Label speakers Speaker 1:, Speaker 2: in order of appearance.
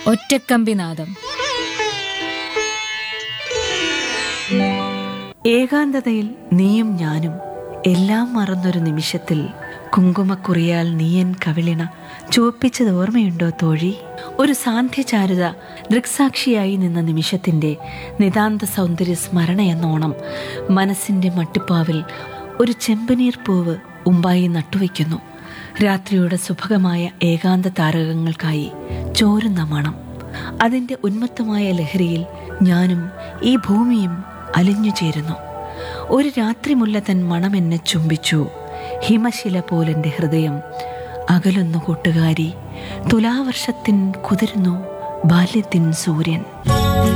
Speaker 1: ഒറ്റക്കമ്പിനാദം
Speaker 2: ഏകാന്തതയിൽ നീയും ഞാനും എല്ലാം മറന്നൊരു നിമിഷത്തിൽ കുങ്കുമക്കുറിയാൽ നീയൻ കവിളിണ ചുവപ്പിച്ചത് ഓർമ്മയുണ്ടോ തോഴി ഒരു സാന്ധ്യചാരുത ദൃക്സാക്ഷിയായി നിന്ന നിമിഷത്തിന്റെ നിതാന്ത സൗന്ദര്യ സ്മരണയെന്നോണം മനസ്സിന്റെ മട്ടുപ്പാവിൽ ഒരു ചെമ്പനീർ പൂവ് ഉമ്പായി നട്ടുവെക്കുന്നു രാത്രിയുടെ സുഭഗമായ ഏകാന്ത താരകങ്ങൾക്കായി ചോരുന്ന മണം അതിൻ്റെ ഉന്മത്തമായ ലഹരിയിൽ ഞാനും ഈ ഭൂമിയും അലിഞ്ഞു ചേരുന്നു ഒരു രാത്രി മുല്ല തൻ മണം എന്നെ ചുംബിച്ചു ഹിമശില പോലെൻ്റെ ഹൃദയം അകലുന്നു കൂട്ടുകാരി തുലാവർഷത്തിൻ കുതിരുന്നു ബാല്യത്തിൻ സൂര്യൻ